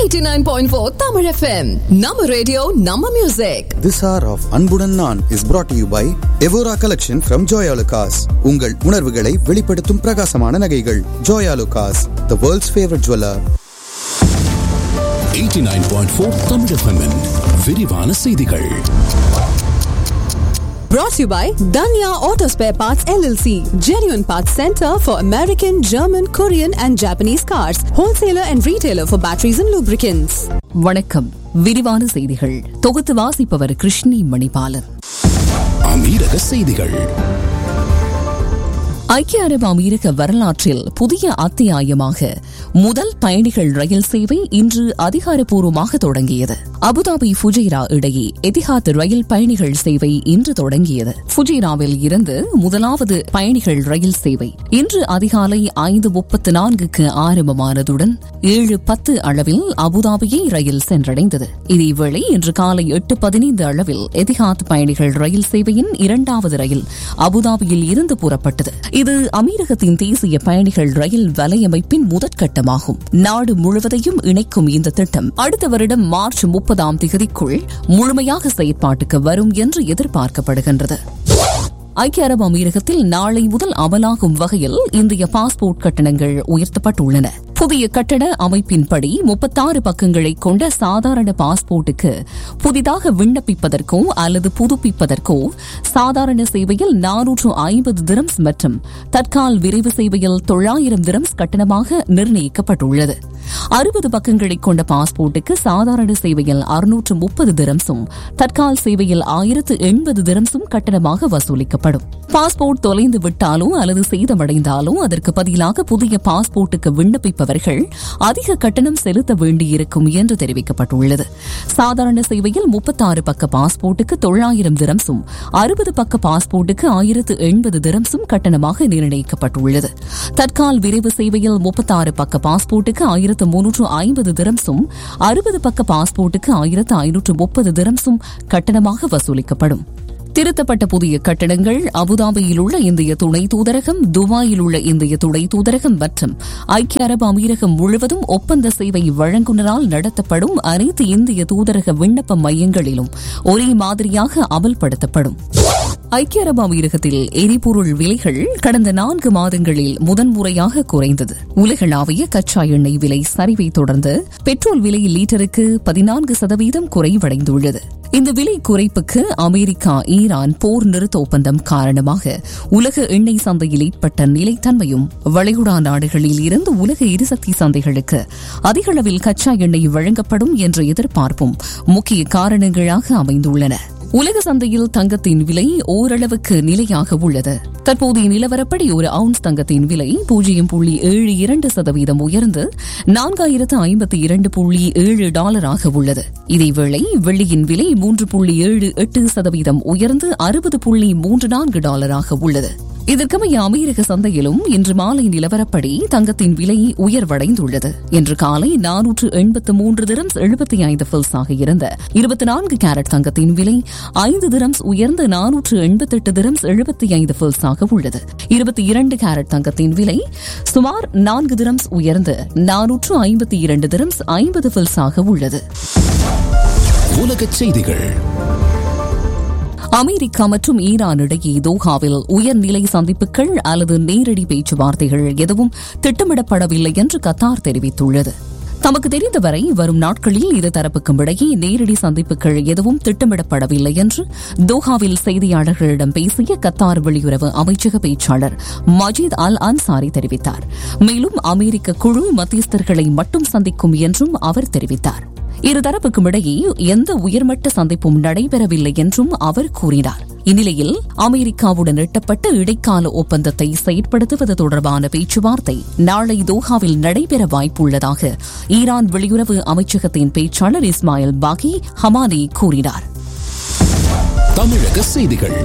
89.4 Tamil FM. நம்ம radio, நம்ம music. This hour of அன்புடன் நான் is brought to you by Evora Collection from Joyalukas. உங்கள் உணர்வுகளை வெளிப்படுத்தும் பிரகாசமான நகைகள் Joyalukas, the world's favorite jeweler. 89.4 Tamil FM -இன் விரிவான செய்திகள் Brought to you by Danya Auto Spare Parts LLC. Genuine Parts Center for American, German, Korean and Japanese cars. Wholesaler and retailer for batteries and lubricants. வணக்கம் விரிவான செய்திகள் தொகுத்து வாசிப்பவர் கிருஷ்ணி மணிபாலன் அமீரக செய்திகள் ஐக்கிய அரபு அமீரக வரலாற்றில் புதிய அத்தியாயமாக முதல் பயணிகள் ரயில் சேவை இன்று அதிகாரப்பூர்வமாக தொடங்கியது அபுதாபி ஃபுஜைரா இடையே எதிஹாத் ரயில் பயணிகள் சேவை இன்று தொடங்கியது ஃபுஜைராவில் இருந்து முதலாவது பயணிகள் ரயில் சேவை இன்று அதிகாலை ஐந்து முப்பத்து நான்குக்கு ஆரம்பமானதுடன் ஏழு பத்து அளவில் அபுதாபியை ரயில் சென்றடைந்தது இதேவேளை இன்று காலை எட்டு பதினைந்து அளவில் எதிஹாத் பயணிகள் ரயில் சேவையின் இரண்டாவது ரயில் அபுதாபியில் இருந்து புறப்பட்டது இது அமீரகத்தின் தேசிய பயணிகள் ரயில் வலையமைப்பின் முதற்கட்டமாகும் நாடு முழுவதையும் இணைக்கும் இந்த திட்டம் அடுத்த வருடம் மார்ச் முப்பதாம் தேதிக்குள் முழுமையாக செயற்பாட்டுக்கு வரும் என்று எதிர்பார்க்கப்படுகின்றது ஐக்கிய அரபு அமீரகத்தில் நாளை முதல் அமலாகும் வகையில் இந்திய பாஸ்போர்ட் கட்டணங்கள் உயர்த்தப்பட்டுள்ளன புதிய கட்டண அமைப்பின்படி முப்பத்தாறு பக்கங்களை கொண்ட சாதாரண பாஸ்போர்ட்டுக்கு புதிதாக விண்ணப்பிப்பதற்கோ அல்லது புதுப்பிப்பதற்கோ சாதாரண சேவையில் நானூற்று ஐம்பது திரம்ஸ் மற்றும் தற்கால் விரைவு சேவையில் தொள்ளாயிரம் திரம்ஸ் கட்டணமாக நிர்ணயிக்கப்பட்டுள்ளது அறுபது பக்கங்களை கொண்ட பாஸ்போர்ட்டுக்கு சாதாரண சேவையில் அறுநூற்று முப்பது திரம்ஸும் தற்கால் சேவையில் ஆயிரத்து எண்பது திரம்ஸும் கட்டணமாக வசூலிக்கப்படும் பாஸ்போர்ட் தொலைந்து விட்டாலோ அல்லது சேதமடைந்தாலோ அதற்கு பதிலாக புதிய பாஸ்போர்ட்டுக்கு விண்ணப்பிப்பவர்கள் அதிக கட்டணம் செலுத்த வேண்டியிருக்கும் என்று தெரிவிக்கப்பட்டுள்ளது சாதாரண சேவையில் முப்பத்தாறு பக்க பாஸ்போர்ட்டுக்கு தொள்ளாயிரம் திரம்ஸும் அறுபது பக்க பாஸ்போர்ட்டுக்கு ஆயிரத்து எண்பது திரம்ஸும் கட்டணமாக நிர்ணயிக்கப்பட்டுள்ளது தற்கால் விரைவு சேவையில் முப்பத்தாறு பக்க பாஸ்போர்ட்டுக்கு ஆயிரத்து முன்னூற்று ஐம்பது திரம்ஸும் அறுபது பக்க பாஸ்போர்ட்டுக்கு ஆயிரத்து ஐநூற்று முப்பது திரம்ஸும் கட்டணமாக வசூலிக்கப்படும் திருத்தப்பட்ட புதிய கட்டணங்கள் அபுதாபியில் உள்ள இந்திய துணை தூதரகம் துபாயில் உள்ள இந்திய துணை தூதரகம் மற்றும் ஐக்கிய அரபு அமீரகம் முழுவதும் ஒப்பந்த சேவை வழங்குனரால் நடத்தப்படும் அனைத்து இந்திய தூதரக விண்ணப்ப மையங்களிலும் ஒரே மாதிரியாக அமல்படுத்தப்படும் ஐக்கிய அரபு அமீரகத்தில் எரிபொருள் விலைகள் கடந்த நான்கு மாதங்களில் முதன்முறையாக குறைந்தது உலகளாவிய கச்சா எண்ணெய் விலை சரிவை தொடர்ந்து பெட்ரோல் விலை லீட்டருக்கு பதினான்கு சதவீதம் குறைவடைந்துள்ளது இந்த விலை குறைப்புக்கு அமெரிக்கா ஈரான் போர் நிறுத்த ஒப்பந்தம் காரணமாக உலக எண்ணெய் சந்தையில் ஏற்பட்ட நிலைத்தன்மையும் வளைகுடா நாடுகளில் இருந்து உலக எரிசக்தி சந்தைகளுக்கு அதிக அளவில் கச்சா எண்ணெய் வழங்கப்படும் என்ற எதிர்பார்ப்பும் முக்கிய காரணங்களாக அமைந்துள்ளன உலக சந்தையில் தங்கத்தின் விலை ஓரளவுக்கு நிலையாக உள்ளது தற்போதைய நிலவரப்படி ஒரு அவுன்ஸ் தங்கத்தின் விலை பூஜ்ஜியம் புள்ளி ஏழு இரண்டு சதவீதம் உயர்ந்து நான்காயிரத்து ஐம்பத்தி இரண்டு புள்ளி ஏழு டாலராக உள்ளது இதேவேளை வெள்ளியின் விலை மூன்று புள்ளி ஏழு எட்டு சதவீதம் உயர்ந்து அறுபது புள்ளி மூன்று நான்கு டாலராக உள்ளது இதற்கமைய அமெரிக்க சந்தையிலும் இன்று மாலை நிலவரப்படி தங்கத்தின் விலை உயர்வடைந்துள்ளது இன்று காலை நானூற்று எண்பத்து மூன்று திரம்ஸ் எழுபத்தி ஐந்து பில்ஸாக இருந்த இருபத்தி நான்கு கேரட் தங்கத்தின் விலை ஐந்து திரம்ஸ் உயர்ந்து நானூற்று எண்பத்தெட்டு திரம்ஸ் எழுபத்தி ஐந்து பில்ஸாக உள்ளது இருபத்தி இரண்டு கேரட் தங்கத்தின் விலை சுமார் நான்கு திரம்ஸ் உயர்ந்து நானூற்று ஐம்பத்தி இரண்டு திரம்ஸ் ஐம்பது பில்ஸாக உள்ளது உலகச் செய்திகள் அமெரிக்கா மற்றும் ஈரான் இடையே தோஹாவில் உயர்நிலை சந்திப்புகள் அல்லது நேரடி பேச்சுவார்த்தைகள் எதுவும் திட்டமிடப்படவில்லை என்று கத்தார் தெரிவித்துள்ளது தமக்கு தெரிந்தவரை வரும் நாட்களில் இரு தரப்புக்கும் இடையே நேரடி சந்திப்புகள் எதுவும் திட்டமிடப்படவில்லை என்று தோஹாவில் செய்தியாளர்களிடம் பேசிய கத்தார் வெளியுறவு அமைச்சக பேச்சாளர் மஜீத் அல் அன்சாரி தெரிவித்தார் மேலும் அமெரிக்க குழு மத்தியஸ்தர்களை மட்டும் சந்திக்கும் என்றும் அவர் தெரிவித்தார் இருதரப்புக்கும் இடையே எந்த உயர்மட்ட சந்திப்பும் நடைபெறவில்லை என்றும் அவர் கூறினார் இந்நிலையில் அமெரிக்காவுடன் எட்டப்பட்ட இடைக்கால ஒப்பந்தத்தை செயற்படுத்துவது தொடர்பான பேச்சுவார்த்தை நாளை தோஹாவில் நடைபெற வாய்ப்புள்ளதாக ஈரான் வெளியுறவு அமைச்சகத்தின் பேச்சாளர் இஸ்மாயில் பாகி ஹமானி கூறினார் தமிழக செய்திகள்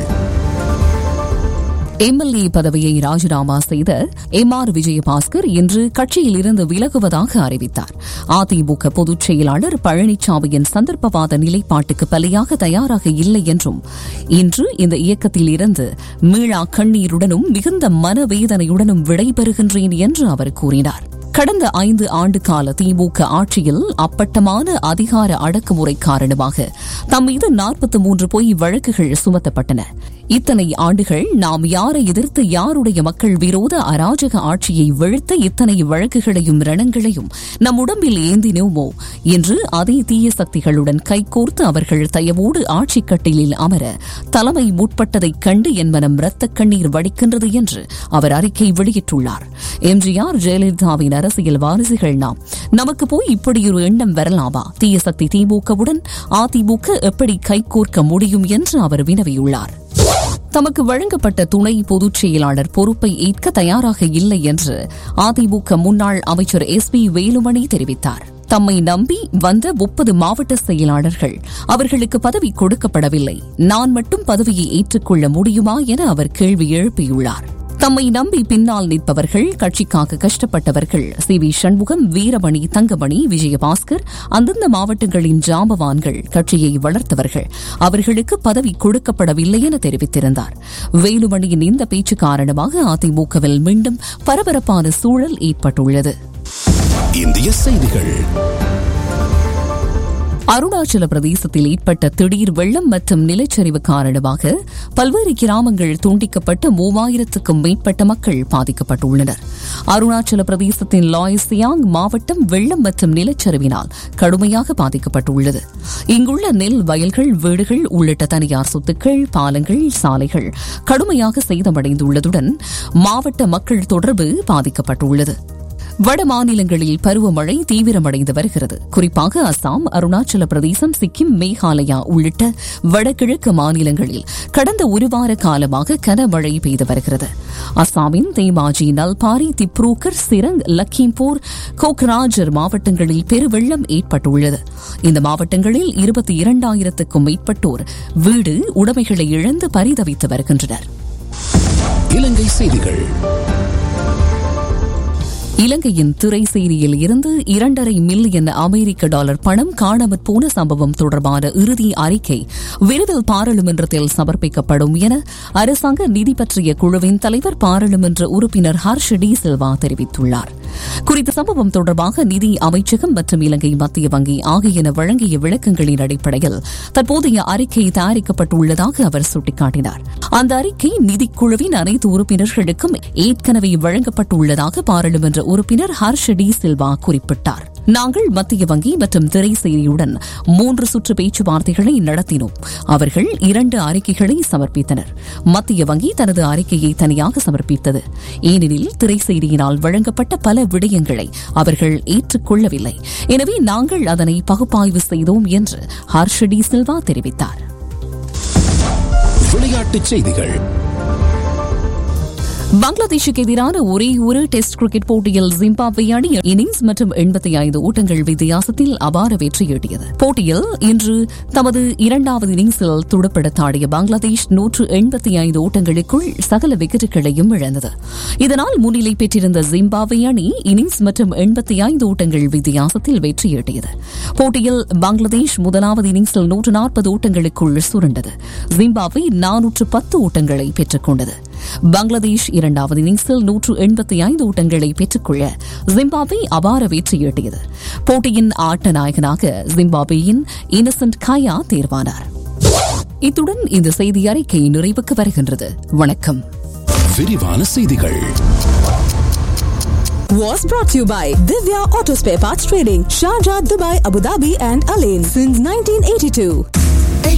எம்எல்ஏ பதவியை ராஜினாமா செய்த எம் ஆர் விஜயபாஸ்கர் இன்று கட்சியில் இருந்து விலகுவதாக அறிவித்தார் அதிமுக பொதுச் செயலாளர் பழனிசாமியின் சந்தர்ப்பவாத நிலைப்பாட்டுக்கு பலியாக தயாராக இல்லை என்றும் இன்று இந்த இயக்கத்தில் இருந்து மீளா கண்ணீருடனும் மிகுந்த மனவேதனையுடனும் விடைபெறுகின்றேன் என்று அவர் கூறினார் கடந்த ஐந்து ஆண்டு கால திமுக ஆட்சியில் அப்பட்டமான அதிகார அடக்குமுறை காரணமாக தம் மீது நாற்பத்தி மூன்று பொய் வழக்குகள் சுமத்தப்பட்டன இத்தனை ஆண்டுகள் நாம் யாரை எதிர்த்து யாருடைய மக்கள் விரோத அராஜக ஆட்சியை வீழ்த்த இத்தனை வழக்குகளையும் ரணங்களையும் நம் உடம்பில் ஏந்தினோமோ என்று அதே தீய சக்திகளுடன் கைகோர்த்து அவர்கள் தயவோடு ஆட்சிக் கட்டிலில் அமர தலைமை முற்பட்டதைக் கண்டு என் மனம் இரத்தக் கண்ணீர் வடிக்கின்றது என்று அவர் அறிக்கை வெளியிட்டுள்ளார் எம்ஜிஆர் ஜெயலலிதாவின் அரசியல் வாரிசுகள் நாம் நமக்கு போய் இப்படியொரு எண்ணம் வரலாமா தீய சக்தி திமுகவுடன் அதிமுக எப்படி கைகோர்க்க முடியும் என்று அவர் வினவியுள்ளார் தமக்கு வழங்கப்பட்ட துணை பொதுச் செயலாளர் பொறுப்பை ஏற்க தயாராக இல்லை என்று அதிமுக முன்னாள் அமைச்சர் எஸ் பி வேலுமணி தெரிவித்தார் தம்மை நம்பி வந்த முப்பது மாவட்ட செயலாளர்கள் அவர்களுக்கு பதவி கொடுக்கப்படவில்லை நான் மட்டும் பதவியை ஏற்றுக்கொள்ள முடியுமா என அவர் கேள்வி எழுப்பியுள்ளார் தம்மை நம்பி பின்னால் நிற்பவர்கள் கட்சிக்காக கஷ்டப்பட்டவர்கள் சி வி சண்முகம் வீரமணி தங்கமணி விஜயபாஸ்கர் அந்தந்த மாவட்டங்களின் ஜாம்பவான்கள் கட்சியை வளர்த்தவர்கள் அவர்களுக்கு பதவி கொடுக்கப்படவில்லை என தெரிவித்திருந்தார் வேலுமணியின் இந்த பேச்சு காரணமாக அதிமுகவில் மீண்டும் பரபரப்பான சூழல் ஏற்பட்டுள்ளது இந்திய செய்திகள் அருணாச்சல பிரதேசத்தில் ஏற்பட்ட திடீர் வெள்ளம் மற்றும் நிலச்சரிவு காரணமாக பல்வேறு கிராமங்கள் துண்டிக்கப்பட்டு மூவாயிரத்துக்கும் மேற்பட்ட மக்கள் பாதிக்கப்பட்டுள்ளனர் அருணாச்சல பிரதேசத்தின் லாய்சியாங் மாவட்டம் வெள்ளம் மற்றும் நிலச்சரிவினால் கடுமையாக பாதிக்கப்பட்டுள்ளது இங்குள்ள நெல் வயல்கள் வீடுகள் உள்ளிட்ட தனியார் சொத்துக்கள் பாலங்கள் சாலைகள் கடுமையாக சேதமடைந்துள்ளதுடன் மாவட்ட மக்கள் தொடர்பு பாதிக்கப்பட்டுள்ளது வட மாநிலங்களில் பருவமழை தீவிரமடைந்து வருகிறது குறிப்பாக அசாம் அருணாச்சல பிரதேசம் சிக்கிம் மேகாலயா உள்ளிட்ட வடகிழக்கு மாநிலங்களில் கடந்த ஒரு வார காலமாக கனமழை பெய்து வருகிறது அசாமின் தேமாஜி நல்பாரி திப்ரூக்கர் சிரங் லக்கிம்பூர் கோக்ராஜர் மாவட்டங்களில் பெருவெள்ளம் ஏற்பட்டுள்ளது இந்த மாவட்டங்களில் இருபத்தி இரண்டாயிரத்துக்கும் மேற்பட்டோர் வீடு உடைமைகளை இழந்து பரிதவித்து வருகின்றனர் இலங்கை செய்திகள் இலங்கையின் திரைசேரியில் இருந்து இரண்டரை மில்லியன் அமெரிக்க டாலர் பணம் காணாமற் போன சம்பவம் தொடர்பான இறுதி அறிக்கை விரைவில் பாராளுமன்றத்தில் சமர்ப்பிக்கப்படும் என அரசாங்க நிதி பற்றிய குழுவின் தலைவர் பாராளுமன்ற உறுப்பினர் ஹர்ஷ் டி சில்வா தெரிவித்துள்ளார் குறித்த சம்பவம் தொடர்பாக நிதி அமைச்சகம் மற்றும் இலங்கை மத்திய வங்கி ஆகியன வழங்கிய விளக்கங்களின் அடிப்படையில் தற்போதைய அறிக்கை தயாரிக்கப்பட்டுள்ளதாக அவர் சுட்டிக்காட்டினார் அந்த அறிக்கை நிதிக்குழுவின் அனைத்து உறுப்பினர்களுக்கும் ஏற்கனவே வழங்கப்பட்டுள்ளதாக பாராளுமன்ற உறுப்பினர் ஹர்ஷ டி சில்வா குறிப்பிட்டார் நாங்கள் மத்திய வங்கி மற்றும் திரைசேரியுடன் மூன்று சுற்று பேச்சுவார்த்தைகளை நடத்தினோம் அவர்கள் இரண்டு அறிக்கைகளை சமர்ப்பித்தனர் மத்திய வங்கி தனது அறிக்கையை தனியாக சமர்ப்பித்தது ஏனெனில் திரைசேரியினால் வழங்கப்பட்ட பல விடயங்களை அவர்கள் ஏற்றுக்கொள்ளவில்லை எனவே நாங்கள் அதனை பகுப்பாய்வு செய்தோம் என்று ஹர்ஷ டி சில்வா தெரிவித்தார் விளையாட்டுச் செய்திகள் பங்களாதேஷுக்கு எதிரான ஒரே ஒரு டெஸ்ட் கிரிக்கெட் போட்டியில் ஜிம்பாப்வே அணி இன்னிங்ஸ் மற்றும் எண்பத்தி ஐந்து ஓட்டங்கள் வித்தியாசத்தில் அபார வெற்றியீட்டியது போட்டியில் இன்று தமது இரண்டாவது இன்னிங்ஸில் துடுப்படுத்தாடிய பங்களாதேஷ் நூற்று எண்பத்தி ஐந்து ஓட்டங்களுக்குள் சகல விக்கெட்டுகளையும் இழந்தது இதனால் முன்னிலை பெற்றிருந்த ஜிம்பாப்வே அணி இன்னிங்ஸ் மற்றும் எண்பத்தி ஐந்து ஓட்டங்கள் வித்தியாசத்தில் வெற்றியீட்டியது போட்டியில் பங்களாதேஷ் முதலாவது இன்னிங்ஸில் நூற்று நாற்பது ஓட்டங்களுக்குள் சுருண்டது ஜிம்பாப்வே நானூற்று பத்து ஓட்டங்களை பெற்றுக் கொண்டது பங்களாதேஷ் இரண்டாவது இன்னிங்ஸில் நூற்று எண்பத்தி ஐந்து ஓட்டங்களை பெற்றுக்கொள்ள ஜிம்பாப்வே அபார வெற்றியீட்டியது போட்டியின் ஆட்ட நாயகனாக ஜிம்பாப்வேயின் இன்னசென்ட் காயா தேர்வானார் இத்துடன் இந்த செய்தி அறிக்கை நிறைவுக்கு வருகின்றது வணக்கம் விரிவான செய்திகள் Was brought to you by Divya Auto Spare Parts Trading, Sharjah, Dubai, Abu Dhabi, and Alain since 1982.